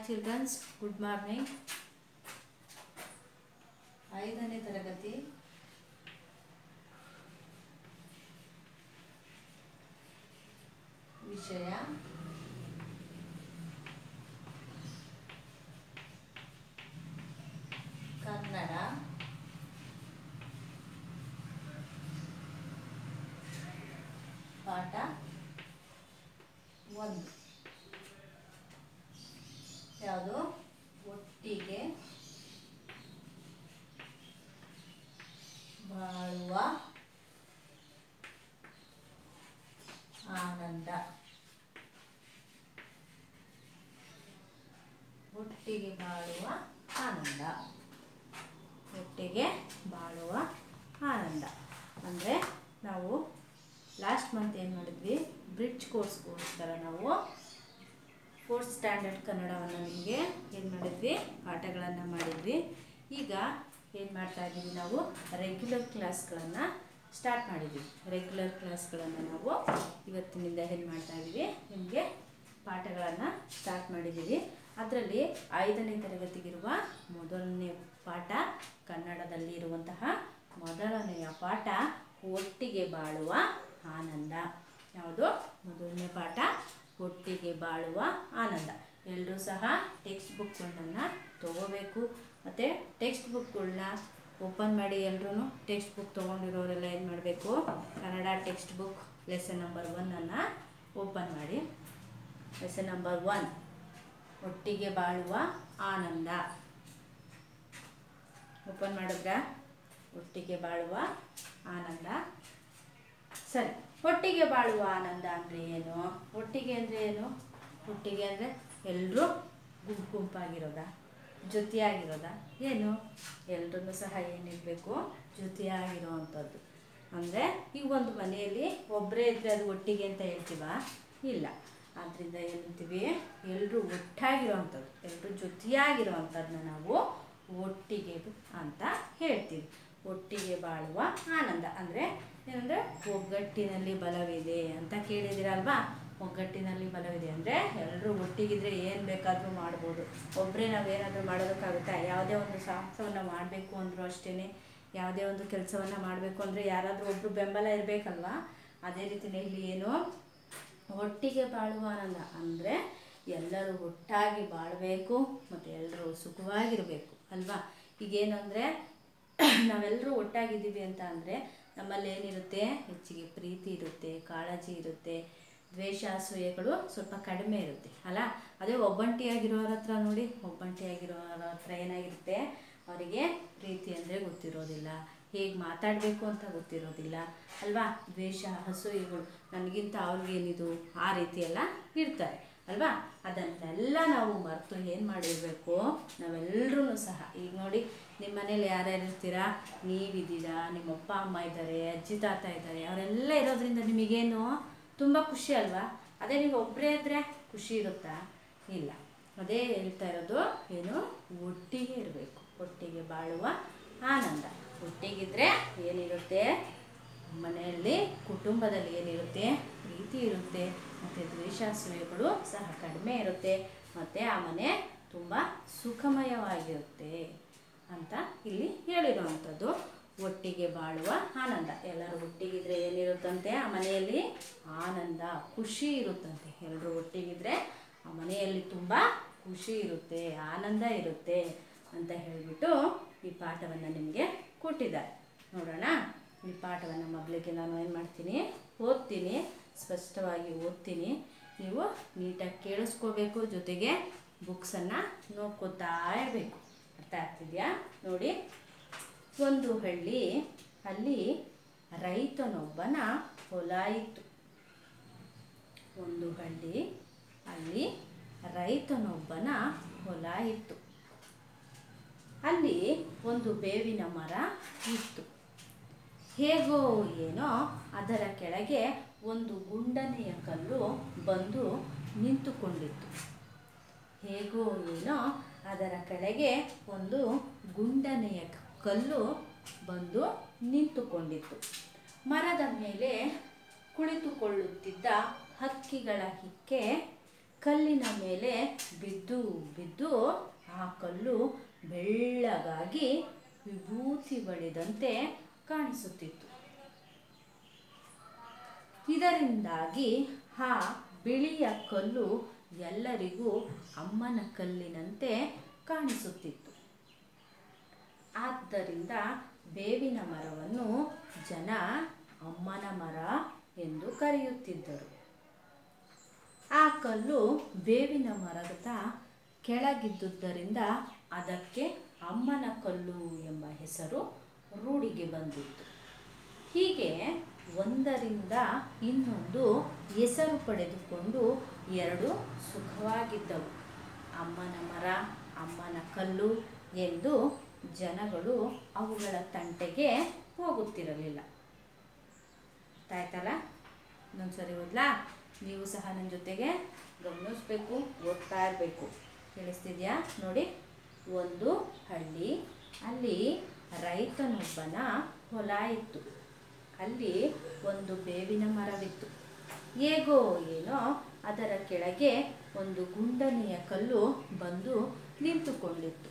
Children's good morning ಐದನೇ ತರಗತಿ ವಿಷಯ ಕನ್ನಡ ಪಾಠ ಒಂದು ಯಾವುದು ಒಟ್ಟಿಗೆ ಬಾಳುವ ಆನಂದ ಒಟ್ಟಿಗೆ ಬಾಳುವ ಆನಂದ ಒಟ್ಟಿಗೆ ಬಾಳುವ ಆನಂದ ಅಂದರೆ ನಾವು ಲಾಸ್ಟ್ ಮಂತ್ ಏನು ಮಾಡಿದ್ವಿ ಬ್ರಿಡ್ಜ್ ಕೋರ್ಸ್ಗೋಸ್ಕರ ನಾವು ಫೋರ್ತ್ ಸ್ಟ್ಯಾಂಡರ್ಡ್ ಕನ್ನಡವನ್ನು ನಿಮಗೆ ಏನು ಮಾಡಿದ್ವಿ ಪಾಠಗಳನ್ನು ಮಾಡಿದ್ವಿ ಈಗ ಏನು ಮಾಡ್ತಾ ಇದ್ದೀವಿ ನಾವು ರೆಗ್ಯುಲರ್ ಕ್ಲಾಸ್ಗಳನ್ನು ಸ್ಟಾರ್ಟ್ ಮಾಡಿದ್ವಿ ರೆಗ್ಯುಲರ್ ಕ್ಲಾಸ್ಗಳನ್ನು ನಾವು ಇವತ್ತಿನಿಂದ ಏನು ಮಾಡ್ತಾ ಇದ್ದೀವಿ ನಿಮಗೆ ಪಾಠಗಳನ್ನು ಸ್ಟಾರ್ಟ್ ಮಾಡಿದ್ದೀವಿ ಅದರಲ್ಲಿ ಐದನೇ ತರಗತಿಗಿರುವ ಮೊದಲನೇ ಪಾಠ ಕನ್ನಡದಲ್ಲಿ ಇರುವಂತಹ ಮೊದಲನೆಯ ಪಾಠ ಒಟ್ಟಿಗೆ ಬಾಳುವ ಆನಂದ ಯಾವುದು ಮೊದಲನೇ ಪಾಠ ಒಟ್ಟಿಗೆ ಬಾಳುವ ಆನಂದ ಎಲ್ಲರೂ ಸಹ ಟೆಕ್ಸ್ಟ್ ಬುಕ್ಗಳನ್ನು ತಗೋಬೇಕು ಮತ್ತು ಟೆಕ್ಸ್ಟ್ ಬುಕ್ಗಳನ್ನ ಓಪನ್ ಮಾಡಿ ಎಲ್ಲರೂ ಟೆಕ್ಸ್ಟ್ ಬುಕ್ ತೊಗೊಂಡಿರೋರೆಲ್ಲ ಏನು ಮಾಡಬೇಕು Kannada text book lesson number ಒನ್ನನ್ನು ಓಪನ್ ಮಾಡಿ ಲೆಸನ್ ನಂಬರ್ ಒನ್ ಒಟ್ಟಿಗೆ ಬಾಳುವ ಆನಂದ ಓಪನ್ ಮಾಡಿದ್ರಾ ಒಟ್ಟಿಗೆ ಬಾಳುವ ಆನಂದ ಸರಿ ಒಟ್ಟಿಗೆ ಬಾಳುವ ಆನಂದ ಅಂದರೆ ಏನು ಒಟ್ಟಿಗೆ ಅಂದರೆ ಏನು ಒಟ್ಟಿಗೆ ಅಂದರೆ ಎಲ್ಲರೂ ಗುಂಪು ಗುಂಪಾಗಿರೋದ ಜೊತೆಯಾಗಿರೋದ ಏನು ಎಲ್ಲರೂ ಸಹ ಏನಿರಬೇಕು ಜೊತೆಯಾಗಿರೋ ಅಂಥದ್ದು ಅಂದರೆ ಈಗ ಒಂದು ಮನೆಯಲ್ಲಿ ಒಬ್ಬರೇ ಇದ್ದರೆ ಅದು ಒಟ್ಟಿಗೆ ಅಂತ ಹೇಳ್ತೀವ ಇಲ್ಲ ಆದ್ದರಿಂದ ಏನಂತೀವಿ ಎಲ್ಲರೂ ಒಟ್ಟಾಗಿರೋ ಅಂಥದ್ದು ಎಲ್ಲರೂ ಜೊತೆಯಾಗಿರೋ ಅಂಥದ್ದನ್ನ ನಾವು ಒಟ್ಟಿಗೆ ಅಂತ ಹೇಳ್ತೀವಿ ಒಟ್ಟಿಗೆ ಬಾಳುವ ಆನಂದ ಅಂದರೆ ಏನಂದರೆ ಒಗ್ಗಟ್ಟಿನಲ್ಲಿ ಬಲವಿದೆ ಅಂತ ಕೇಳಿದಿರಲ್ವಾ ಒಗ್ಗಟ್ಟಿನಲ್ಲಿ ಬಲವಿದೆ ಅಂದರೆ ಎಲ್ಲರೂ ಒಟ್ಟಿಗಿದ್ರೆ ಏನು ಬೇಕಾದರೂ ಮಾಡ್ಬೋದು ಒಬ್ಬರೇ ನಾವೇನಾದರೂ ಮಾಡೋದಕ್ಕಾಗುತ್ತಾ ಯಾವುದೇ ಒಂದು ಸಾಹಸವನ್ನು ಮಾಡಬೇಕು ಅಂದರೂ ಅಷ್ಟೇ ಯಾವುದೇ ಒಂದು ಕೆಲಸವನ್ನು ಮಾಡಬೇಕು ಅಂದರೆ ಯಾರಾದರೂ ಒಬ್ಬರು ಬೆಂಬಲ ಇರಬೇಕಲ್ವಾ ಅದೇ ರೀತಿಯೇ ಇಲ್ಲಿ ಏನು ಒಟ್ಟಿಗೆ ಬಾಳುವ ಆನಂದ ಅಂದರೆ ಎಲ್ಲರೂ ಒಟ್ಟಾಗಿ ಬಾಳಬೇಕು ಮತ್ತು ಎಲ್ಲರೂ ಸುಖವಾಗಿರಬೇಕು ಅಲ್ವಾ ಈಗೇನಂದರೆ ನಾವೆಲ್ಲರೂ ಒಟ್ಟಾಗಿದ್ದೀವಿ ಅಂತ ಅಂದರೆ ನಮ್ಮಲ್ಲಿ ಏನಿರುತ್ತೆ ಹೆಚ್ಚಿಗೆ ಪ್ರೀತಿ ಇರುತ್ತೆ ಕಾಳಜಿ ಇರುತ್ತೆ ದ್ವೇಷ ಅಸೂಯೆಗಳು ಸ್ವಲ್ಪ ಕಡಿಮೆ ಇರುತ್ತೆ ಅಲ್ಲ ಅದೇ ಒಬ್ಬಂಟಿಯಾಗಿರೋರ ಹತ್ರ ನೋಡಿ ಒಬ್ಬಂಟಿಯಾಗಿರೋರ ಹತ್ರ ಏನಾಗಿರುತ್ತೆ ಅವರಿಗೆ ಪ್ರೀತಿ ಅಂದರೆ ಗೊತ್ತಿರೋದಿಲ್ಲ ಹೇಗೆ ಮಾತಾಡಬೇಕು ಅಂತ ಗೊತ್ತಿರೋದಿಲ್ಲ ಅಲ್ವಾ ದ್ವೇಷ ಅಸೂಯೆಗಳು ನನಗಿಂತ ಅವ್ರಿಗೇನಿದು ಆ ರೀತಿ ಎಲ್ಲ ಇರ್ತಾರೆ ಅಲ್ವಾ ಅದನ್ನೆಲ್ಲ ನಾವು ಮರೆತು ಏನು ಮಾಡಿರಬೇಕು ನಾವೆಲ್ಲರೂ ಸಹ ಈಗ ನೋಡಿ ನಿಮ್ಮ ಮನೇಲಿ ಯಾರ್ಯಾರು ಇರ್ತೀರಾ ನೀವಿದ್ದೀರಾ ನಿಮ್ಮ ಅಪ್ಪ ಅಮ್ಮ ಇದ್ದಾರೆ ಅಜ್ಜಿ ತಾತ ಇದ್ದಾರೆ ಅವರೆಲ್ಲ ಇರೋದ್ರಿಂದ ನಿಮಗೇನು ತುಂಬ ಖುಷಿ ಅಲ್ವಾ ಅದೇ ನೀವು ಒಬ್ಬರೇ ಇದ್ದರೆ ಖುಷಿ ಇರುತ್ತಾ ಇಲ್ಲ ಅದೇ ಹೇಳ್ತಾ ಇರೋದು ಏನು ಒಟ್ಟಿಗೆ ಇರಬೇಕು ಒಟ್ಟಿಗೆ ಬಾಳುವ ಆನಂದ ಒಟ್ಟಿಗಿದ್ರೆ ಏನಿರುತ್ತೆ ಮನೆಯಲ್ಲಿ ಕುಟುಂಬದಲ್ಲಿ ಏನಿರುತ್ತೆ ಪ್ರೀತಿ ಇರುತ್ತೆ ಮತ್ತು ದ್ವೇಷಾಸೂಯೆಗಳು ಸಹ ಕಡಿಮೆ ಇರುತ್ತೆ ಮತ್ತು ಆ ಮನೆ ತುಂಬ ಸುಖಮಯವಾಗಿರುತ್ತೆ ಅಂತ ಇಲ್ಲಿ ಹೇಳಿರುವಂಥದ್ದು ಒಟ್ಟಿಗೆ ಬಾಳುವ ಆನಂದ ಎಲ್ಲರೂ ಒಟ್ಟಿಗಿದ್ರೆ ಏನಿರುತ್ತಂತೆ ಆ ಮನೆಯಲ್ಲಿ ಆನಂದ ಖುಷಿ ಇರುತ್ತಂತೆ ಎಲ್ಲರೂ ಒಟ್ಟಿಗಿದ್ರೆ ಆ ಮನೆಯಲ್ಲಿ ತುಂಬ ಖುಷಿ ಇರುತ್ತೆ ಆನಂದ ಇರುತ್ತೆ ಅಂತ ಹೇಳಿಬಿಟ್ಟು ಈ ಪಾಠವನ್ನು ನಿಮಗೆ ಕೊಟ್ಟಿದ್ದಾರೆ ನೋಡೋಣ ಈ ಪಾಠವನ್ನು ಮೊದಲಿಗೆ ನಾನು ಏನು ಮಾಡ್ತೀನಿ ಓದ್ತೀನಿ ಸ್ಪಷ್ಟವಾಗಿ ಓದ್ತೀನಿ ನೀವು ನೀಟಾಗಿ ಕೇಳಿಸ್ಕೋಬೇಕು ಜೊತೆಗೆ ಬುಕ್ಸನ್ನು ನೋಡ್ಕೋತಾ ಇರಬೇಕು ಅರ್ಥ ಆಗ್ತಿದೆಯಾ ನೋಡಿ ಒಂದು ಹಳ್ಳಿ ಅಲ್ಲಿ ರೈತನೊಬ್ಬನ ಹೊಲ ಇತ್ತು ಒಂದು ಹಳ್ಳಿ ಅಲ್ಲಿ ರೈತನೊಬ್ಬನ ಹೊಲ ಇತ್ತು ಅಲ್ಲಿ ಒಂದು ಬೇವಿನ ಮರ ಇತ್ತು ಹೇಗೋ ಏನೋ ಅದರ ಕೆಳಗೆ ಒಂದು ಗುಂಡನೆಯ ಕಲ್ಲು ಬಂದು ನಿಂತುಕೊಂಡಿತ್ತು ಹೇಗೋ ಏನೋ ಅದರ ಕೆಳಗೆ ಒಂದು ಗುಂಡನೆಯ ಕಲ್ಲು ಬಂದು ನಿಂತುಕೊಂಡಿತ್ತು ಮರದ ಮೇಲೆ ಕುಳಿತುಕೊಳ್ಳುತ್ತಿದ್ದ ಹಕ್ಕಿಗಳ ಹಿಕ್ಕೆ ಕಲ್ಲಿನ ಮೇಲೆ ಬಿದ್ದು ಬಿದ್ದು ಆ ಕಲ್ಲು ಬೆಳ್ಳಗಾಗಿ ವಿಭೂತಿ ಬಳಿದಂತೆ ಕಾಣಿಸುತ್ತಿತ್ತು ಇದರಿಂದಾಗಿ ಆ ಬಿಳಿಯ ಕಲ್ಲು ಎಲ್ಲರಿಗೂ ಅಮ್ಮನ ಕಲ್ಲಿನಂತೆ ಕಾಣಿಸುತ್ತಿತ್ತು ಆದ್ದರಿಂದ ಬೇವಿನ ಮರವನ್ನು ಜನ ಅಮ್ಮನ ಮರ ಎಂದು ಕರೆಯುತ್ತಿದ್ದರು ಆ ಕಲ್ಲು ಬೇವಿನ ಮರದ ಕೆಳಗಿದ್ದುದರಿಂದ ಅದಕ್ಕೆ ಅಮ್ಮನ ಕಲ್ಲು ಎಂಬ ಹೆಸರು ರೂಢಿಗೆ ಬಂದಿತ್ತು ಹೀಗೆ ಒಂದರಿಂದ ಇನ್ನೊಂದು ಹೆಸರು ಪಡೆದುಕೊಂಡು ಎರಡು ಸುಖವಾಗಿದ್ದವು ಅಮ್ಮನ ಮರ ಅಮ್ಮನ ಕಲ್ಲು ಎಂದು ಜನಗಳು ಅವುಗಳ ತಂಟೆಗೆ ಹೋಗುತ್ತಿರಲಿಲ್ಲ ಆಯ್ತಲ್ಲ ಇನ್ನೊಂದ್ಸರಿ ಓದ್ಲಾ ನೀವು ಸಹ ನನ್ನ ಜೊತೆಗೆ ಗಮನಿಸ್ಬೇಕು ಓದ್ತಾ ಇರಬೇಕು ಕೇಳಿಸ್ತಿದ್ಯಾ ನೋಡಿ ಒಂದು ಹಳ್ಳಿ ಅಲ್ಲಿ ರೈತನೊಬ್ಬನ ಹೊಲ ಇತ್ತು ಅಲ್ಲಿ ಒಂದು ಬೇವಿನ ಮರವಿತ್ತು ಹೇಗೋ ಏನೋ ಅದರ ಕೆಳಗೆ ಒಂದು ಗುಂಡನೆಯ ಕಲ್ಲು ಬಂದು ನಿಂತುಕೊಂಡಿತ್ತು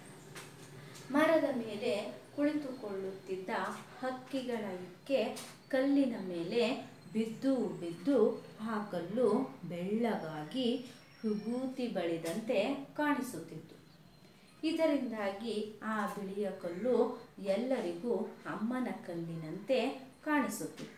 ಮರದ ಮೇಲೆ ಕುಳಿತುಕೊಳ್ಳುತ್ತಿದ್ದ ಹಕ್ಕಿಗಳ ಇಕ್ಕೆ ಕಲ್ಲಿನ ಮೇಲೆ ಬಿದ್ದು ಬಿದ್ದು ಆ ಕಲ್ಲು ಬೆಳ್ಳಗಾಗಿ ವಿಭೂತಿ ಬಳಿದಂತೆ ಕಾಣಿಸುತ್ತಿತ್ತು ಇದರಿಂದಾಗಿ ಆ ಬಿಳಿಯ ಕಲ್ಲು ಎಲ್ಲರಿಗೂ ಅಮ್ಮನ ಕಲ್ಲಿನಂತೆ ಕಾಣಿಸುತ್ತಿತ್ತು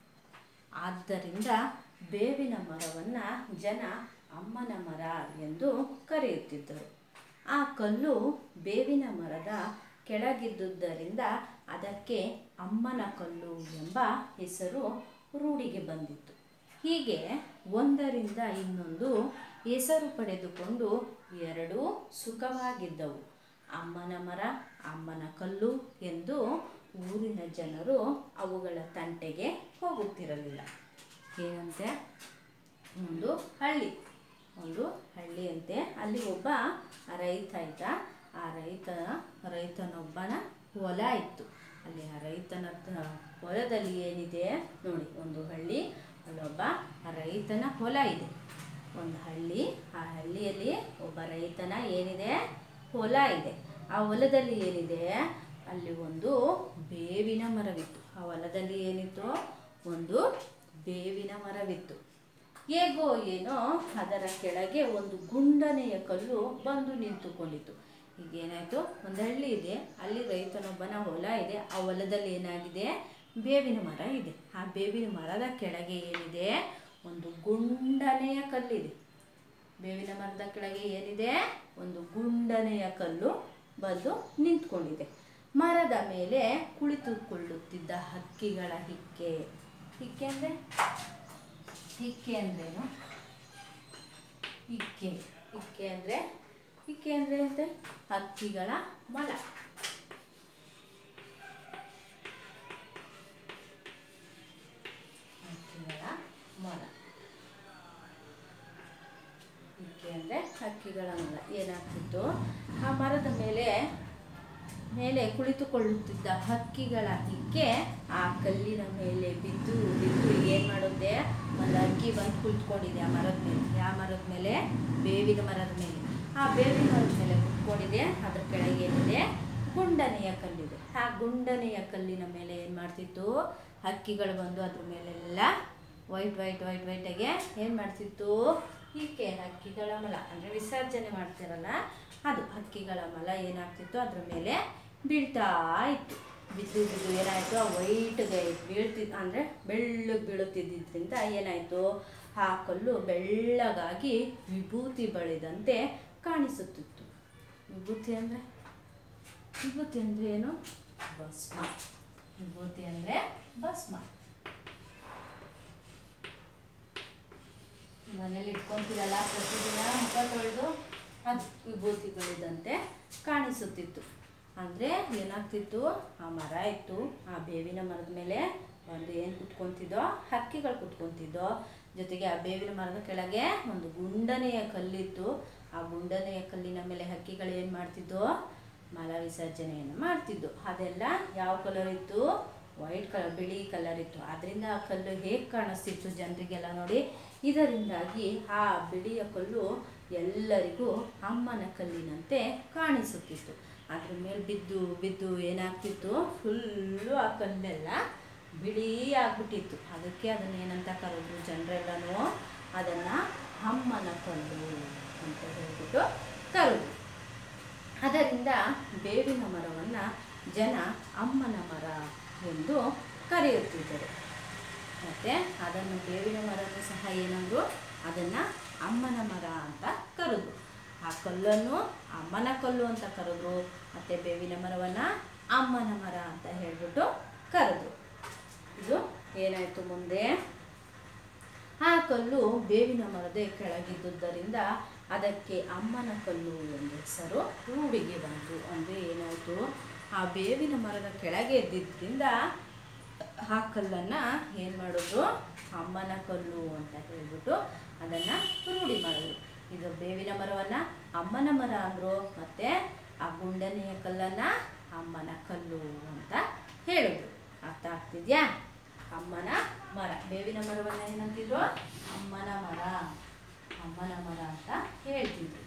ಆದ್ದರಿಂದ ಬೇವಿನ ಮರವನ್ನು ಜನ ಅಮ್ಮನ ಮರ ಎಂದು ಕರೆಯುತ್ತಿದ್ದರು ಆ ಕಲ್ಲು ಬೇವಿನ ಮರದ ಕೆಳಗಿದ್ದುದರಿಂದ ಅದಕ್ಕೆ ಅಮ್ಮನ ಕಲ್ಲು ಎಂಬ ಹೆಸರು ರೂಢಿಗೆ ಬಂದಿತ್ತು ಹೀಗೆ ಒಂದರಿಂದ ಇನ್ನೊಂದು ಹೆಸರು ಪಡೆದುಕೊಂಡು ಎರಡೂ ಸುಖವಾಗಿದ್ದವು ಅಮ್ಮನ ಮರ ಅಮ್ಮನ ಕಲ್ಲು ಎಂದು ಊರಿನ ಜನರು ಅವುಗಳ ತಂಟೆಗೆ ಹೋಗುತ್ತಿರಲಿಲ್ಲ ಏನಂತೆ ಒಂದು ಹಳ್ಳಿ ಒಂದು ಹಳ್ಳಿ ಅಂತೆ ಅಲ್ಲಿ ಒಬ್ಬ ರೈತ ಇದ್ದ ಆ ರೈತ ರೈತನೊಬ್ಬನ ಹೊಲ ಇತ್ತು ಅಲ್ಲಿ ಆ ರೈತನ ತ- ಹೊಲದಲ್ಲಿ ಏನಿದೆ ನೋಡಿ ಒಂದು ಹಳ್ಳಿ ಅಲ್ಲೊಬ್ಬ ರೈತನ ಹೊಲ ಇದೆ ಒಂದು ಹಳ್ಳಿ ಆ ಹಳ್ಳಿಯಲ್ಲಿ ಒಬ್ಬ ರೈತನ ಏನಿದೆ ಹೊಲ ಇದೆ ಆ ಹೊಲದಲ್ಲಿ ಏನಿದೆ ಅಲ್ಲಿ ಒಂದು ಬೇವಿನ ಮರವಿತ್ತು ಆ ಹೊಲದಲ್ಲಿ ಏನಿತ್ತು ಒಂದು ಬೇವಿನ ಮರವಿತ್ತು ಹೇಗೋ ಏನೋ ಅದರ ಕೆಳಗೆ ಒಂದು ಗುಂಡನೆಯ ಕಲ್ಲು ಬಂದು ನಿಂತುಕೊಂಡಿತು ಈಗೇನಾಯಿತು ಒಂದು ಹಳ್ಳಿ ಇದೆ ಅಲ್ಲಿ ರೈತನೊಬ್ಬನ ಹೊಲ ಇದೆ ಆ ಹೊಲದಲ್ಲಿ ಏನಾಗಿದೆ ಬೇವಿನ ಮರ ಇದೆ ಆ ಬೇವಿನ ಮರದ ಕೆಳಗೆ ಏನಿದೆ ಒಂದು ಗುಂಡನೆಯ ಕಲ್ಲಿದೆ ಬೇವಿನ ಮರದ ಕೆಳಗೆ ಏನಿದೆ ಒಂದು ಗುಂಡನೆಯ ಕಲ್ಲು ಬಂದು ನಿಂತ್ಕೊಂಡಿದೆ ಮರದ ಮೇಲೆ ಕುಳಿತುಕೊಳ್ಳುತ್ತಿದ್ದ ಹಕ್ಕಿಗಳ ಹಿಕ್ಕೆ ಹಿಕ್ಕೆ ಅಂದರೆ ಹಿಕ್ಕೆ ಅಂದ್ರೇನು ಹಿಕ್ಕೆ ಹಿಕ್ಕೆ ಅಂದರೆ ಹಿಕ್ಕೆ ಅಂದರೆ ಅಂತೆ ಹಕ್ಕಿಗಳ ಮಲ ಹಕ್ಕಿಗಳ ಮೊಲ ಹಿಕ್ಕೆ ಅಂದರೆ ಹಕ್ಕಿಗಳ ಮೊಲ ಏನಾಗ್ತಿತ್ತು ಆ ಮರದ ಮೇಲೆ ಮೇಲೆ ಕುಳಿತುಕೊಳ್ಳುತ್ತಿದ್ದ ಹಕ್ಕಿಗಳ ಹಿಕ್ಕೆ ಆ ಕಲ್ಲಿನ ಮೇಲೆ ಬಿದ್ದು ಬಿದ್ದು ಏನು ಮಾಡುತ್ತೆ ಒಂದು ಹಕ್ಕಿ ಬಂದು ಕುಳಿತುಕೊಂಡಿದೆ ಆ ಮರದ ಮೇಲೆ ಯಾವ ಮರದ ಮೇಲೆ ಬೇವಿನ ಮರದ ಮೇಲೆ ಆ ಬೇವಿನ ಮರದ ಮೇಲೆ ಕುತ್ಕೊಂಡಿದೆ ಅದ್ರ ಕೆಳಗೆ ಏನಿದೆ ಗುಂಡನೆಯ ಕಲ್ಲಿದೆ ಆ ಗುಂಡನೆಯ ಕಲ್ಲಿನ ಮೇಲೆ ಏನು ಮಾಡ್ತಿತ್ತು ಹಕ್ಕಿಗಳು ಬಂದು ಅದ್ರ ಮೇಲೆಲ್ಲ ವೈಟ್ ವೈಟ್ ವೈಟ್ ವೈಟಾಗೆ ಏನು ಮಾಡ್ತಿತ್ತು ಹೀಗೆ ಹಕ್ಕಿಗಳ ಮಲ ಅಂದರೆ ವಿಸರ್ಜನೆ ಮಾಡ್ತಿರಲ್ಲ ಅದು ಹಕ್ಕಿಗಳ ಮಲ ಏನಾಗ್ತಿತ್ತು ಅದ್ರ ಮೇಲೆ ಬೀಳ್ತಾ ಇತ್ತು ಬಿದ್ದು ಬಿದ್ದು ಏನಾಯಿತು ಆ ವೈಟ್ಗೆ ಬೀಳ್ತಿದ್ ಅಂದರೆ ಬೆಳ್ಳಗೆ ಬೀಳುತ್ತಿದ್ದರಿಂದ ಏನಾಯಿತು ಆ ಕಲ್ಲು ಬೆಳ್ಳಗಾಗಿ ವಿಭೂತಿ ಬಳಿದಂತೆ ಕಾಣಿಸುತ್ತಿತ್ತು ವಿಭೂತಿ ಅಂದರೆ ವಿಭೂತಿ ಅಂದರೆ ಏನು ಭಸ್ಮ ವಿಭೂತಿ ಅಂದರೆ ಭಸ್ಮ ಮನೇಲಿ ಇಟ್ಕೊಂತೀರಲ್ಲ ಪ್ರತಿದಿನ ಮುಖ ತೊಳೆದು ಅದು ವಿಭೂತಿ ಬೆಳೆದಂತೆ ಕಾಣಿಸುತ್ತಿತ್ತು ಅಂದರೆ ಏನಾಗ್ತಿತ್ತು ಆ ಮರ ಇತ್ತು ಆ ಬೇವಿನ ಮರದ ಮೇಲೆ ಒಂದು ಏನು ಕುತ್ಕೊಂತಿದ್ದೋ ಹಕ್ಕಿಗಳು ಕುತ್ಕೊಂತಿದ್ದೋ ಜೊತೆಗೆ ಆ ಬೇವಿನ ಮರದ ಕೆಳಗೆ ಒಂದು ಗುಂಡನೆಯ ಕಲ್ಲಿತ್ತು ಆ ಗುಂಡನೆಯ ಕಲ್ಲಿನ ಮೇಲೆ ಹಕ್ಕಿಗಳು ಏನು ಮಾಡ್ತಿದ್ದೋ ಮಲ ವಿಸರ್ಜನೆಯನ್ನು ಮಾಡ್ತಿದ್ದು ಅದೆಲ್ಲ ಯಾವ ಕಲರ್ ಇತ್ತು ವೈಟ್ ಕಲರ್ ಬಿಳಿ ಕಲರ್ ಇತ್ತು ಅದರಿಂದ ಆ ಕಲ್ಲು ಹೇಗೆ ಕಾಣಿಸ್ತಿತ್ತು ಜನರಿಗೆಲ್ಲ ನೋಡಿ ಇದರಿಂದಾಗಿ ಆ ಬಿಳಿಯ ಕಲ್ಲು ಎಲ್ಲರಿಗೂ ಅಮ್ಮನ ಕಲ್ಲಿನಂತೆ ಕಾಣಿಸುತ್ತಿತ್ತು ಅದ್ರ ಮೇಲೆ ಬಿದ್ದು ಬಿದ್ದು ಏನಾಗ್ತಿತ್ತು ಫುಲ್ಲು ಆ ಕಲ್ಲೆಲ್ಲ ಬಿಳಿ ಆಗ್ಬಿಟ್ಟಿತ್ತು ಅದಕ್ಕೆ ಅದನ್ನ ಏನಂತ ಕರೆದ್ರು ಜನರೆಲ್ಲನೂ ಅದನ್ನು ಅಮ್ಮನ ಕಲ್ಲು ಅಂತ ಹೇಳ್ಬಿಟ್ಟು ಕರೆದ್ರು ಅದರಿಂದ ಬೇವಿನ ಮರವನ್ನು ಜನ ಅಮ್ಮನ ಮರ ಎಂದು ಕರೆಯುತ್ತಿದ್ದರು ಮತ್ತು ಅದನ್ನು ಬೇವಿನ ಮರನೂ ಸಹ ಏನಂದ್ರು ಅದನ್ನು ಅಮ್ಮನ ಮರ ಅಂತ ಕರೆದ್ರು ಆ ಕಲ್ಲನ್ನು ಅಮ್ಮನ ಕಲ್ಲು ಅಂತ ಕರೆದ್ರು ಮತ್ತು ಬೇವಿನ ಮರವನ್ನು ಅಮ್ಮನ ಮರ ಅಂತ ಹೇಳ್ಬಿಟ್ಟು ಕರೆದ್ರು ಇದು ಏನಾಯಿತು ಮುಂದೆ ಆ ಕಲ್ಲು ಬೇವಿನ ಮರದ ಕೆಳಗಿದ್ದುದರಿಂದ ಅದಕ್ಕೆ ಅಮ್ಮನ ಕಲ್ಲು ಎಂಬ ಹೆಸರು ರೂಢಿಗೆ ಬಂತು ಅಂದರೆ ಏನಾಯಿತು ಆ ಬೇವಿನ ಮರದ ಕೆಳಗೆ ಇದ್ದಿದ್ದರಿಂದ ಆ ಕಲ್ಲನ್ನು ಏನು ಮಾಡಿದ್ರು ಅಮ್ಮನ ಕಲ್ಲು ಅಂತ ಹೇಳ್ಬಿಟ್ಟು ಅದನ್ನು ರೂಢಿ ಮಾಡಿದ್ರು ಇದು ಬೇವಿನ ಮರವನ್ನು ಅಮ್ಮನ ಮರ ಅಂದರು ಮತ್ತು ಆ ಗುಂಡನೆಯ ಕಲ್ಲನ್ನು ಅಮ್ಮನ ಕಲ್ಲು ಅಂತ ಹೇಳಿದ್ರು ಅರ್ಥ ಆಗ್ತಿದ್ಯಾ ಅಮ್ಮನ ಮರ ಬೇವಿನ ಮರವನ್ನು ಏನಂತಿದ್ರು ಅಮ್ಮನ ಮರ ಅಮ್ಮನ ಮರ ಅಂತ ಹೇಳ್ತಿದ್ರು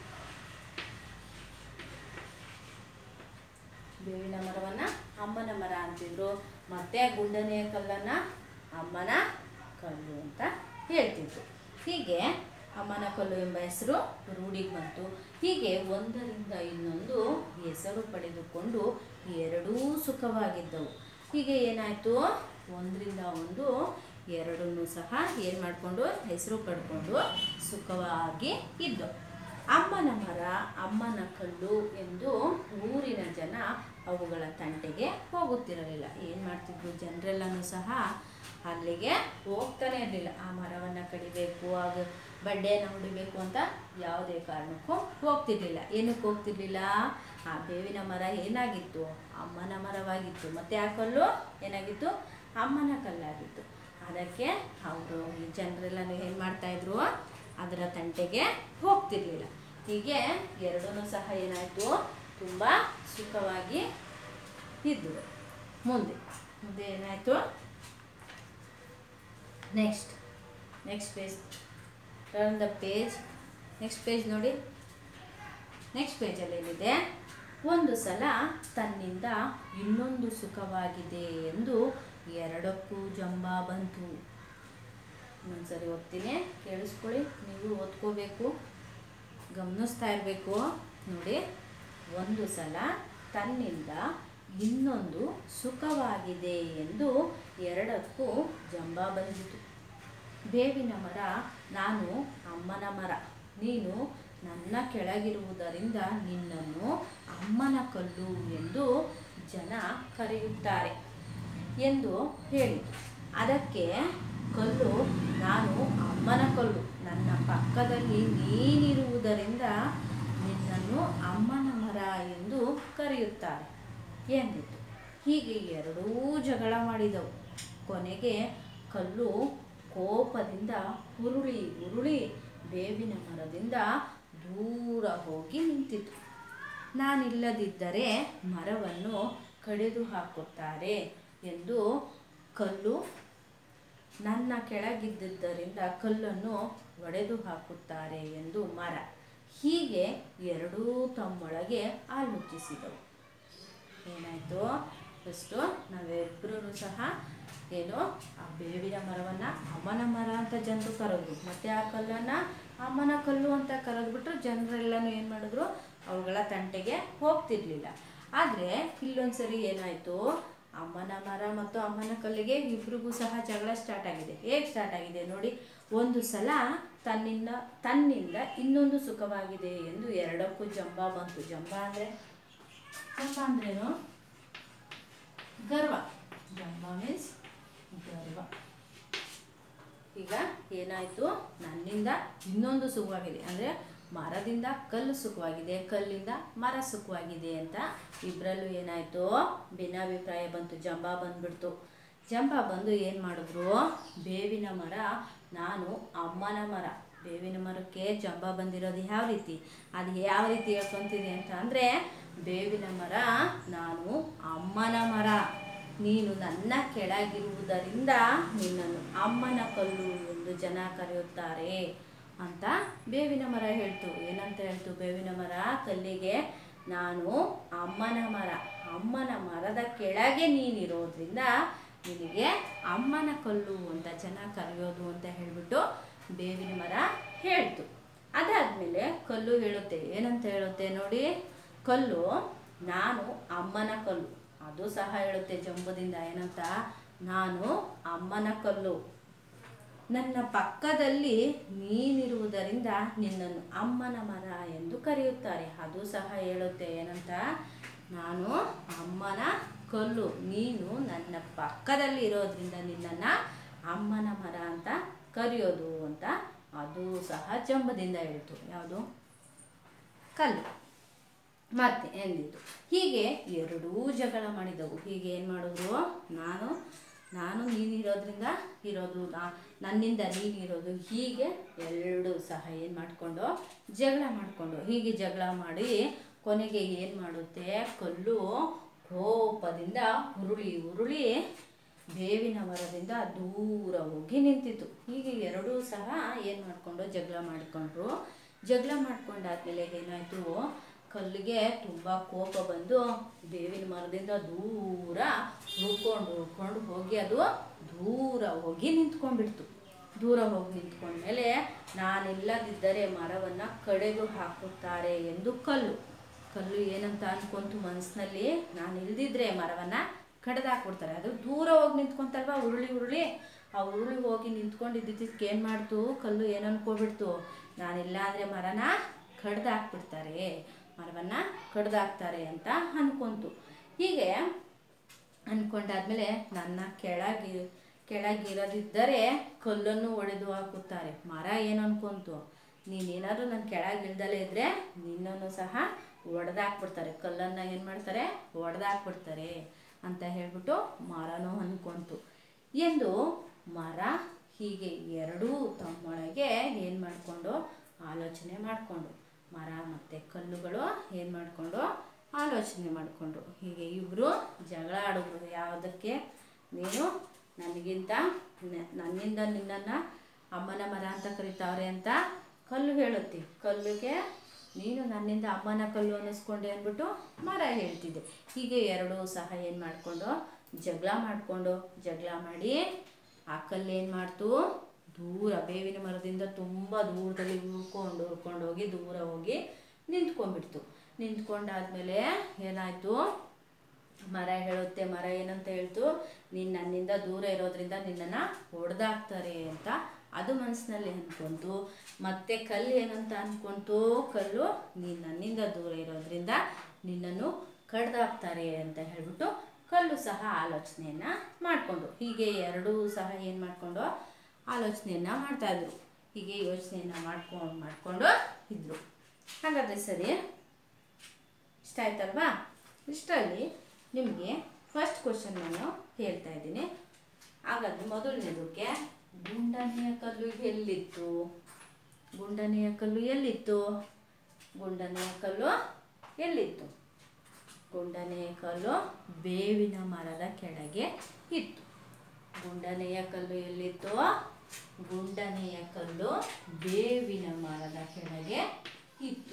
ಬೇವಿನ ಮರವನ್ನು ಅಮ್ಮನ ಮರ ಅಂತಿದ್ರು ಮತ್ತೆ ಗುಂಡನೆಯ ಕಲ್ಲನ್ನು ಅಮ್ಮನ ಕಲ್ಲು ಅಂತ ಹೇಳ್ತಿದ್ರು ಹೀಗೆ ಅಮ್ಮನ ಕಲ್ಲು ಎಂಬ ಹೆಸರು ರೂಢಿಗೆ ಬಂತು ಹೀಗೆ ಒಂದರಿಂದ ಇನ್ನೊಂದು ಹೆಸರು ಪಡೆದುಕೊಂಡು ಎರಡೂ ಸುಖವಾಗಿದ್ದವು ಹೀಗೆ ಏನಾಯಿತು ಒಂದರಿಂದ ಒಂದು ಎರಡನ್ನೂ ಸಹ ಏನು ಮಾಡಿಕೊಂಡು ಹೆಸರು ಪಡ್ಕೊಂಡು ಸುಖವಾಗಿ ಇದ್ದವು ಅಮ್ಮನ ಮರ ಅಮ್ಮನ ಕಲ್ಲು ಎಂದು ಊರಿನ ಜನ ಅವುಗಳ ತಂಟೆಗೆ ಹೋಗುತ್ತಿರಲಿಲ್ಲ ಏನು ಮಾಡ್ತಿದ್ರು ಜನರೆಲ್ಲನೂ ಸಹ ಅಲ್ಲಿಗೆ ಹೋಗ್ತಾನೆ ಇರಲಿಲ್ಲ ಆ ಮರವನ್ನು ಕಡಿಬೇಕು ಆಗ ಬಡ್ಡೆಯನ್ನು ಹೊಡಿಬೇಕು ಅಂತ ಯಾವುದೇ ಕಾರಣಕ್ಕೂ ಹೋಗ್ತಿರ್ಲಿಲ್ಲ ಏನಕ್ಕೆ ಹೋಗ್ತಿರ್ಲಿಲ್ಲ ಆ ಬೇವಿನ ಮರ ಏನಾಗಿತ್ತು ಅಮ್ಮನ ಮರವಾಗಿತ್ತು ಮತ್ತು ಆ ಕಲ್ಲು ಏನಾಗಿತ್ತು ಅಮ್ಮನ ಕಲ್ಲಾಗಿತ್ತು ಅದಕ್ಕೆ ಅವರು ಈ ಜನರೆಲ್ಲನೂ ಏನು ಮಾಡ್ತಾಯಿದ್ರು ಅದರ ತಂಟೆಗೆ ಹೋಗ್ತಿರ್ಲಿಲ್ಲ ಹೀಗೆ ಎರಡೂ ಸಹ ಏನಾಯಿತು ತುಂಬ ಸುಖವಾಗಿ ಇದ್ದರು ಮುಂದೆ ಮುಂದೆ ಏನಾಯಿತು next next page turn the page next page ನೋಡಿ ನೆಕ್ಸ್ಟ್ ಪೇಜಲ್ಲಿ ಏನಿದೆ ಒಂದು ಸಲ ತನ್ನಿಂದ ಇನ್ನೊಂದು ಸುಖವಾಗಿದೆ ಎಂದು ಎರಡಕ್ಕೂ ಜಂಬ ಬಂತು ಇನ್ನೊಂದ್ಸರಿ ಓದ್ತೀನಿ ಕೇಳಿಸ್ಕೊಳ್ಳಿ ನೀವು ಓದ್ಕೋಬೇಕು ಗಮನಿಸ್ತಾ ಇರಬೇಕು ನೋಡಿ ಒಂದು ಸಲ ತನ್ನಿಂದ ಇನ್ನೊಂದು ಸುಖವಾಗಿದೆ ಎಂದು ಎರಡಕ್ಕೂ ಜಂಬ ಬಂದಿತು ಬೇವಿನ ಮರ ನಾನು ಅಮ್ಮನ ಮರ ನೀನು ನನ್ನ ಕೆಳಗಿರುವುದರಿಂದ ನಿನ್ನನ್ನು ಅಮ್ಮನ ಕಲ್ಲು ಎಂದು ಜನ ಕರೆಯುತ್ತಾರೆ ಎಂದು ಹೇಳಿತು ಅದಕ್ಕೆ ಕಲ್ಲು ನಾನು ಅಮ್ಮನ ಕಲ್ಲು ನನ್ನ ಪಕ್ಕದಲ್ಲಿ ನೀನಿರುವುದರಿಂದ ನಿನ್ನನ್ನು ಅಮ್ಮನ ಮರ ಎಂದು ಕರೆಯುತ್ತಾರೆ ಎಂದಿತು ಹೀಗೆ ಎರಡೂ ಜಗಳ ಮಾಡಿದವು ಕೊನೆಗೆ ಕಲ್ಲು ಕೋಪದಿಂದ ಉರುಳಿ ಉರುಳಿ ಬೇವಿನ ಮರದಿಂದ ದೂರ ಹೋಗಿ ನಿಂತಿತು ನಾನಿಲ್ಲದಿದ್ದರೆ ಮರವನ್ನು ಕಡಿದು ಹಾಕುತ್ತಾರೆ ಎಂದು ಕಲ್ಲು ನನ್ನ ಕೆಳಗಿದ್ದುದರಿಂದ ಕಲ್ಲನ್ನು ಒಡೆದು ಹಾಕುತ್ತಾರೆ ಎಂದು ಮರ ಹೀಗೆ ಎರಡೂ ತಮ್ಮೊಳಗೆ ಆಲೋಚಿಸಿದವು ಏನಾಯಿತು ಫಸ್ಟು ನಾವಿಬ್ಬರೂ ಸಹ ಏನು ಆ ಬೇವಿನ ಮರವನ್ನು ಅಮ್ಮನ ಮರ ಅಂತ ಜನರು ಕರೆದ್ರು ಮತ್ತು ಆ ಕಲ್ಲನ್ನು ಅಮ್ಮನ ಕಲ್ಲು ಅಂತ ಕರೆದ್ಬಿಟ್ರು ಜನರೆಲ್ಲನೂ ಏನು ಮಾಡಿದ್ರು ಅವುಗಳ ತಂಟೆಗೆ ಹೋಗ್ತಿರ್ಲಿಲ್ಲ ಆದರೆ ಇಲ್ಲೊಂದ್ಸರಿ ಏನಾಯಿತು ಅಮ್ಮನ ಮರ ಮತ್ತು ಅಮ್ಮನ ಕಲ್ಲಿಗೆ ಇಬ್ರಿಗೂ ಸಹ ಜಗಳ ಸ್ಟಾರ್ಟ್ ಆಗಿದೆ ಹೇಗೆ ಸ್ಟಾರ್ಟ್ ಆಗಿದೆ ನೋಡಿ ಒಂದು ಸಲ ತನ್ನಿಂದ ತನ್ನಿಂದ ಇನ್ನೊಂದು ಸುಖವಾಗಿದೆ ಎಂದು ಎರಡಕ್ಕೂ ಜಂಬ ಬಂತು ಜಂಬ ಅಂದರೆ ಜಂಬ ಅಂದ್ರೇನು ಗರ್ವ ಜಂಬ ಮೀನ್ಸ್ ಗರ್ವ ಈಗ ಏನಾಯಿತು ನನ್ನಿಂದ ಇನ್ನೊಂದು ಸುಖವಾಗಿದೆ ಅಂದರೆ ಮರದಿಂದ ಕಲ್ಲು ಸುಖವಾಗಿದೆ ಕಲ್ಲಿಂದ ಮರ ಸುಖವಾಗಿದೆ ಅಂತ ಇಬ್ಬರಲ್ಲೂ ಏನಾಯಿತು ಭಿನ್ನಾಭಿಪ್ರಾಯ ಬಂತು ಜಂಬ ಬಂದ್ಬಿಡ್ತು ಜಂಬ ಬಂದು ಏನು ಮಾಡಿದ್ರು ಬೇವಿನ ಮರ ನಾನು ಅಮ್ಮನ ಮರ ಬೇವಿನ ಮರಕ್ಕೆ ಜಂಬ ಬಂದಿರೋದು ಯಾವ ರೀತಿ ಅದು ಯಾವ ರೀತಿ ಹೇಳ್ಕೊತೀನಿ ಅಂತ ಅಂದರೆ ಬೇವಿನ ಮರ ನಾನು ಅಮ್ಮನ ಮರ ನೀನು ನನ್ನ ಕೆಳಗಿರುವುದರಿಂದ ನಿನ್ನನ್ನು ಅಮ್ಮನ ಕಲ್ಲು ಎಂದು ಜನ ಕರೆಯುತ್ತಾರೆ ಅಂತ ಬೇವಿನ ಮರ ಹೇಳ್ತು ಏನಂತ ಹೇಳ್ತು ಬೇವಿನ ಮರ ಕಲ್ಲಿಗೆ ನಾನು ಅಮ್ಮನ ಮರ ಅಮ್ಮನ ಮರದ ಕೆಳಗೆ ನೀನಿರೋದ್ರಿಂದ ನಿನಗೆ ಅಮ್ಮನ ಕಲ್ಲು ಅಂತ ಜನ ಕರೆಯೋದು ಅಂತ ಹೇಳ್ಬಿಟ್ಟು ಬೇವಿನ ಮರ ಹೇಳ್ತು ಅದಾದಮೇಲೆ ಕಲ್ಲು ಹೇಳುತ್ತೆ ಏನಂತ ಹೇಳುತ್ತೆ ನೋಡಿ ಕಲ್ಲು ನಾನು ಅಮ್ಮನ ಕಲ್ಲು ಅದು ಸಹ ಹೇಳುತ್ತೆ ಜಂಬದಿಂದ ಏನಂತ ನಾನು ಅಮ್ಮನ ಕಲ್ಲು ನನ್ನ ಪಕ್ಕದಲ್ಲಿ ನೀನಿರುವುದರಿಂದ ನಿನ್ನನ್ನು ಅಮ್ಮನ ಮರ ಎಂದು ಕರೆಯುತ್ತಾರೆ ಅದು ಸಹ ಹೇಳುತ್ತೆ ಏನಂತ ನಾನು ಅಮ್ಮನ ಕಲ್ಲು ನೀನು ನನ್ನ ಪಕ್ಕದಲ್ಲಿ ಇರೋದ್ರಿಂದ ನಿನ್ನನ್ನು ಅಮ್ಮನ ಮರ ಅಂತ ಕರೆಯೋದು ಅಂತ ಅದು ಸಹ ಜಂಬದಿಂದ ಹೇಳ್ತು ಯಾವುದು ಕಲ್ಲು ಮತ್ತೆ ಎಂದಿದ್ದು ಹೀಗೆ ಎರಡೂ ಜಗಳ ಮಾಡಿದವು ಹೀಗೆ ಏನು ಮಾಡಿದ್ರು ನಾನು ನಾನು ನೀನಿರೋದ್ರಿಂದ ಇರೋದು ನಾ- ನನ್ನಿಂದ ನೀನಿರೋದು ಹೀಗೆ ಎರಡು ಸಹ ಏನು ಮಾಡಿಕೊಂಡು ಜಗಳ ಮಾಡಿಕೊಂಡು ಹೀಗೆ ಜಗಳ ಮಾಡಿ ಕೊನೆಗೆ ಏನು ಮಾಡುತ್ತೆ ಕಲ್ಲು ಕೋಪದಿಂದ ಉರುಳಿ ಉರುಳಿ ಬೇವಿನ ಮರದಿಂದ ದೂರ ಹೋಗಿ ನಿಂತಿತ್ತು ಹೀಗೆ ಎರಡೂ ಸಹ ಏನು ಮಾಡಿಕೊಂಡು ಜಗಳ ಮಾಡಿಕೊಂಡ್ರು ಜಗಳ ಮಾಡ್ಕೊಂಡಾದ್ಮೇಲೆ ಏನಾಯಿತು ಕಲ್ಲಿಗೆ ತುಂಬ ಕೋಪ ಬಂದು ಬೇವಿನ ಮರದಿಂದ ದೂರ ಹುಡ್ಕೊಂಡು ಹುಡ್ಕೊಂಡು ಹೋಗಿ ಅದು ದೂರ ಹೋಗಿ ನಿಂತ್ಕೊಂಡ್ಬಿಡ್ತು ದೂರ ಹೋಗಿ ನಿಂತ್ಕೊಂಡ್ಮೇಲೆ ನಾನಿಲ್ಲದಿದ್ದರೆ ಮರವನ್ನು ಕಡೆದು ಹಾಕುತ್ತಾರೆ ಎಂದು ಕಲ್ಲು ಕಲ್ಲು ಏನಂತ ಅನ್ಕೊಂತು ಮನಸ್ಸಿನಲ್ಲಿ ನಾನು ಇಲ್ದಿದ್ರೆ ಮರವನ್ನು ಕಡ್ದಾಕ್ಬಿಡ್ತಾರೆ ಅದು ದೂರ ಹೋಗಿ ನಿಂತ್ಕೊಂತಲ್ವ ಉರುಳಿ ಉರುಳಿ ಆ ಉರುಳಿ ಹೋಗಿ ನಿಂತ್ಕೊಂಡಿದ್ದಕ್ಕೆ ಏನು ಮಾಡ್ತು ಕಲ್ಲು ಏನು ಅನ್ಕೊಬಿಡ್ತು ನಾನಿಲ್ಲ ಅಂದರೆ ಮರನ ಕಡ್ದಾಕ್ಬಿಡ್ತಾರೆ ಮರವನ್ನು ಕಡ್ದಾಕ್ತಾರೆ ಅಂತ ಅನ್ಕೊಂತು ಹೀಗೆ ಅಂದ್ಕೊಂಡಾದ್ಮೇಲೆ ನನ್ನ ಕೆಳಗಿ ಕೆಳಗಿರದಿದ್ದರೆ ಕಲ್ಲನ್ನು ಒಡೆದು ಹಾಕುತ್ತಾರೆ ಮರ ಏನು ಅನ್ಕೊಂತು ನೀನೇನಾದರೂ ನನ್ನ ಕೆಳಗಿಲ್ದಲೇ ಇದ್ದರೆ ನಿನ್ನನ್ನು ಸಹ ಒಡೆದಾಕ್ಬಿಡ್ತಾರೆ ಕಲ್ಲನ್ನು ಏನು ಮಾಡ್ತಾರೆ ಒಡೆದಾಕ್ಬಿಡ್ತಾರೆ ಅಂತ ಹೇಳ್ಬಿಟ್ಟು ಮರನೂ ಅನ್ಕೊಂತು ಎಂದು ಮರ ಹೀಗೆ ಎರಡೂ ತಮ್ಮೊಳಗೆ ಏನು ಮಾಡಿಕೊಂಡು ಆಲೋಚನೆ ಮಾಡಿಕೊಂಡು ಮರ ಮತ್ತು ಕಲ್ಲುಗಳು ಏನು ಮಾಡಿಕೊಂಡು ಆಲೋಚನೆ ಮಾಡಿಕೊಂಡ್ರು ಹೀಗೆ ಇಬ್ಬರು ಜಗಳ ಆಡಿದ್ರು ಯಾವುದಕ್ಕೆ ನೀನು ನನಗಿಂತ ನ- ನನ್ನಿಂದ ನಿನ್ನನ್ನು ಅಮ್ಮನ ಮರ ಅಂತ ಕರೀತಾವ್ರೆ ಅಂತ ಕಲ್ಲು ಹೇಳುತ್ತೆ ಕಲ್ಲುಗೆ ನೀನು ನನ್ನಿಂದ ಅಮ್ಮನ ಕಲ್ಲು ಅನ್ನಿಸ್ಕೊಂಡೆ ಅಂದ್ಬಿಟ್ಟು ಮರ ಹೇಳ್ತಿದ್ದೆ ಹೀಗೆ ಎರಡೂ ಸಹ ಏನು ಮಾಡಿಕೊಂಡು ಜಗಳ ಮಾಡಿಕೊಂಡು ಜಗಳ ಮಾಡಿ ಆ ಕಲ್ಲು ಏನು ಮಾಡ್ತು ದೂರ ಬೇವಿನ ಮರದಿಂದ ತುಂಬ ದೂರದಲ್ಲಿ ಹುರ್ಕೊಂಡು ಹುರ್ಕೊಂಡು ಹೋಗಿ ದೂರ ಹೋಗಿ ನಿಂತ್ಕೊಂಡ್ಬಿಡ್ತು ನಿಂತ್ಕೊಂಡಾದ್ಮೇಲೆ ಏನಾಯಿತು ಮರ ಹೇಳುತ್ತೆ ಮರ ಏನಂತ ಹೇಳ್ತು ನೀನು ನನ್ನಿಂದ ದೂರ ಇರೋದ್ರಿಂದ ನಿನ್ನನ್ನು ಹೊಡೆದಾಕ್ತಾರೆ ಅಂತ ಅದು ಮನಸ್ಸಿನಲ್ಲಿ ಅಂದ್ಕೊಂತು ಮತ್ತೆ ಕಲ್ಲು ಏನಂತ ಅಂದ್ಕೊಂತು ಕಲ್ಲು ನೀನು ನನ್ನಿಂದ ದೂರ ಇರೋದ್ರಿಂದ ನಿನ್ನನ್ನು ಕಡ್ದಾಕ್ತಾರೆ ಅಂತ ಹೇಳ್ಬಿಟ್ಟು ಕಲ್ಲು ಸಹ ಆಲೋಚನೆಯನ್ನು ಮಾಡಿಕೊಂಡು ಹೀಗೆ ಎರಡೂ ಸಹ ಏನು ಮಾಡಿಕೊಂಡು ಆಲೋಚನೆಯನ್ನು ಮಾಡ್ತಾಯಿದ್ರು ಹೀಗೆ ಯೋಚನೆಯನ್ನು ಮಾಡ್ಕೊಂಡು ಮಾಡಿಕೊಂಡು ಇದ್ರು ಹಾಗಾದರೆ ಸರಿ ಇಷ್ಟ ಆಯ್ತಲ್ವಾ ಇಷ್ಟರಲ್ಲಿ ನಿಮಗೆ ಫಸ್ಟ್ ಕ್ವಶನ್ ನಾನು ಹೇಳ್ತಾ ಇದ್ದೀನಿ ಹಾಗಾದ್ರೆ ಮೊದಲನೇದಕ್ಕೆ ಗುಂಡನೆಯ ಕಲ್ಲು ಎಲ್ಲಿತ್ತು ಗುಂಡನೆಯ ಕಲ್ಲು ಎಲ್ಲಿತ್ತು ಗುಂಡನೆಯ ಕಲ್ಲು ಎಲ್ಲಿತ್ತು ಗುಂಡನೆಯ ಕಲ್ಲು ಬೇವಿನ ಮರದ ಕೆಳಗೆ ಇತ್ತು ಗುಂಡನೆಯ ಕಲ್ಲು ಎಲ್ಲಿತ್ತು ಗುಂಡನೆಯ ಕಲ್ಲು ಬೇವಿನ ಮರದ ಕೆಳಗೆ ಇತ್ತು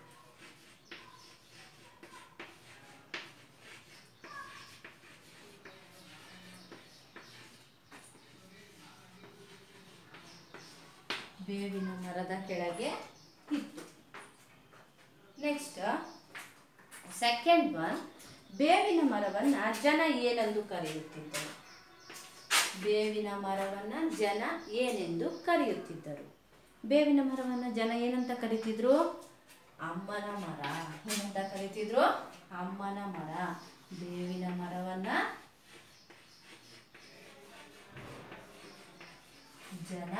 ಬೇವಿನ ಮರದ ಕೆಳಗೆ ಇತ್ತು ನೆಕ್ಸ್ಟ್ ಸೆಕೆಂಡ್ ಒನ್ ಬೇವಿನ ಮರವನ್ನು ಜನ ಏನೆಂದು ಕರೆಯುತ್ತಿದ್ದರು ಬೇವಿನ ಮರವನ್ನು ಜನ ಏನೆಂದು ಕರೆಯುತ್ತಿದ್ದರು ಬೇವಿನ ಮರವನ್ನು ಜನ ಏನಂತ ಕರಿತಿದ್ರು ಅಮ್ಮನ ಮರ ಏನಂತ ಕರಿತಿದ್ರು ಅಮ್ಮನ ಮರ ಬೇವಿನ ಮರವನ್ನು ಜನ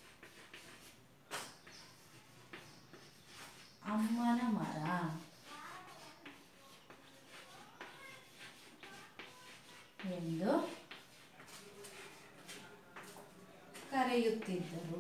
ಅಮ್ಮನ ಮರ ಎಂದು ಕರೆಯುತ್ತಿದ್ದರು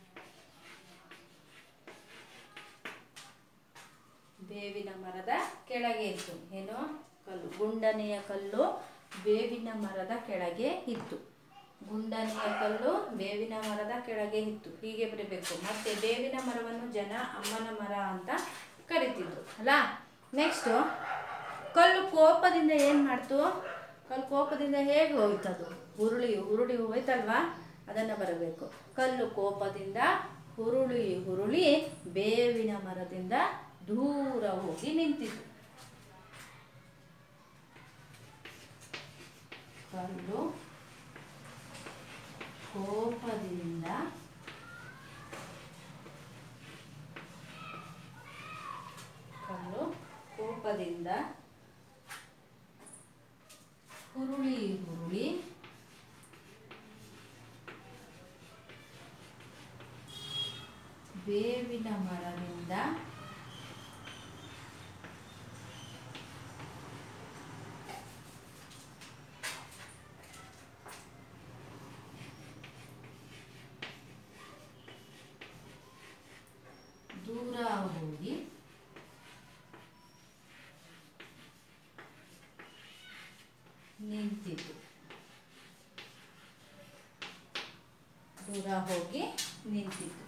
ಬೇವಿನ ಮರದ ಕೆಳಗೆ ಕೆಳಗೆ ಇತ್ತು ಏನು ಕಲ್ಲು ಗುಂಡನೆಯ ಕಲ್ಲು ಬೇವಿನ ಮರದ ಕೆಳಗೆ ಇತ್ತು ಗುಂಡನೆಯ ಕಲ್ಲು ಬೇವಿನ ಮರದ ಕೆಳಗೆ ಇತ್ತು ಹೀಗೆ ಬರೀಬೇಕು ಮತ್ತೆ ಬೇವಿನ ಮರವನ್ನು ಜನ ಅಮ್ಮನ ಮರ ಅಂತ ಕರಿತಿದ್ರು ಅಲ್ಲ ನೆಕ್ಸ್ಟು ಕಲ್ಲು ಕೋಪದಿಂದ ಏನು ಮಾಡ್ತು ಕಲ್ಲು ಕೋಪದಿಂದ ಹೇಗೆ ಹೋಯ್ತದು ಉರುಳಿ ಉರುಳಿ ಹೋಯ್ತಲ್ವಾ ಅದನ್ನು ಬರಬೇಕು ಕಲ್ಲು ಕೋಪದಿಂದ ಹುರುಳಿ ಹುರುಳಿ ಬೇವಿನ ಮರದಿಂದ ದೂರ ಹೋಗಿ ನಿಂತಿತು ಕಲ್ಲು ಕೋಪದಿಂದ ಕಲ್ಲು ಕೋಪದಿಂದ ಹುರುಳಿ ಹುರುಳಿ ಬೇವಿನ ಮರದಿಂದ ದೂರ ಹೋಗಿ ನಿಂತಿತು ದೂರ ಹೋಗಿ ನಿಂತಿತು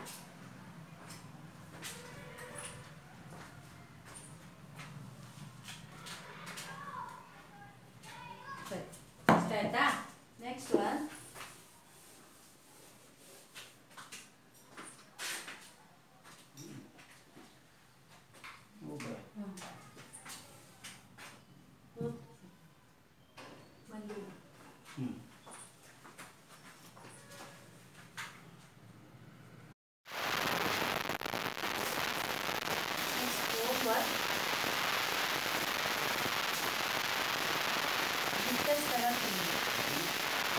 ಸರಿ ಇಷ್ಟ ಆಯ್ತಾ next one Next homework. Discuss करा तुम्ही.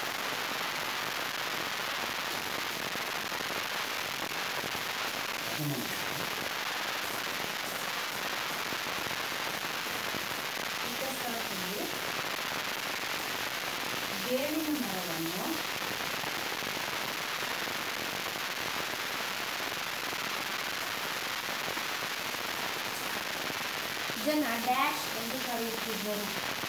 Discuss करा तुम्ही. ಬೇವಿನ ಮರವನ್ನು ಜನ ಡ್ಯಾಶ್ ಎಂದು ಕರೆಯುತ್ತಿದ್ದರು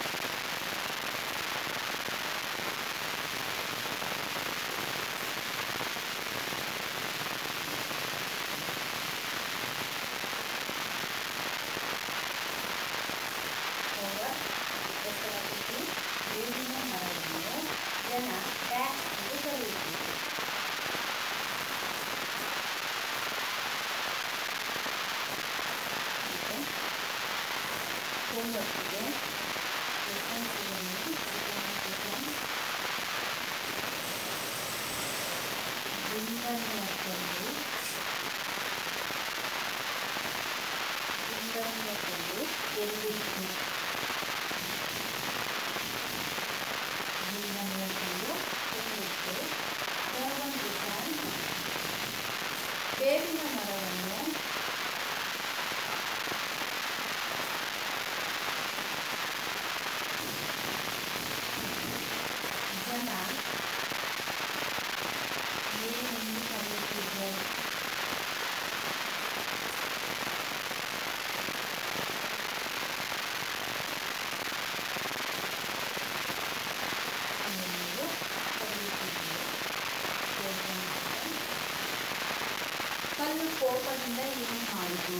Over. ಹೆಸರಾಗಿದ್ದು ಬೇವಿನ ಮರವನ್ನು ಜನ ಡ್ಯಾಶ್ ಎಂದು ಕರೆಯುತ್ತಿದ್ದರು ಮತ್ತೆ ಹೋಮ್ವರ್ಕಿಗೆ ಗುಂಡನೆಯ ಕಲ್ಲು ಗುಂಡನೆಯ ಕಲ್ಲು ಎಲ್ಲಿತ್ತು ಗುಂಡನೆಯ ಕಲ್ಲು ಎಲ್ಲಿತ್ತು Seven different ಬೇವಿನ ಮರವನ್ನು ಜನ ಏನೆಂದು ಕರೆಯುತ್ತಿದ್ದರು ಎಂದು ಕರೆಯುತ್ತಿದ್ದರು ಕಲ್ಲು ಕೋಪದಿಂದ ಏನು ಮಾಡಿತು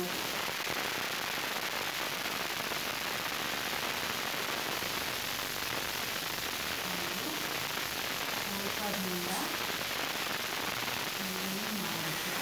ಕೋಪದಿಂದ ಏನು ಮಾಡಿತು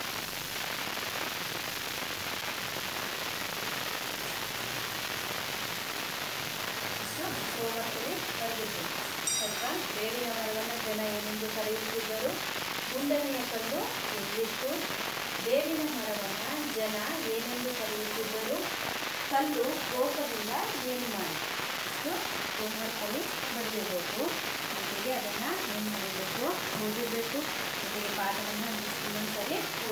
ಇಷ್ಟು ಹೋಮ್ವರ್ಕಲ್ಲಿ ಬರೆದಿತ್ತು ಸ್ವಲ್ಪ ಬೇವಿನ ಮರವನ್ನು ಜನ ಏನೆಂದು ಕರೆಯುತ್ತಿದ್ದರು ಗುಂಡನೆಯ ಕಲ್ಲು ಎಲ್ಲಿತ್ತು ಬೇವಿನ ಮರವನ್ನು ಜನ ಏನೆಂದು ಕರೆಯುತ್ತಿದ್ದರು ಕಲ್ಲು ಕೋಪದಿಂದ ಏನು ಮಾಡಿತು ಇಷ್ಟು ಹೋಮ್ವರ್ಕಲ್ಲಿ ಬರೆದಿರಬೇಕು ಜೊತೆಗೆ ಅದನ್ನು ಏನು ಮಾಡಬೇಕು ಓದಿರಬೇಕು ಜೊತೆಗೆ ಪಾಠವನ್ನು ಇನ್ನೊಂದ್ಸರಿ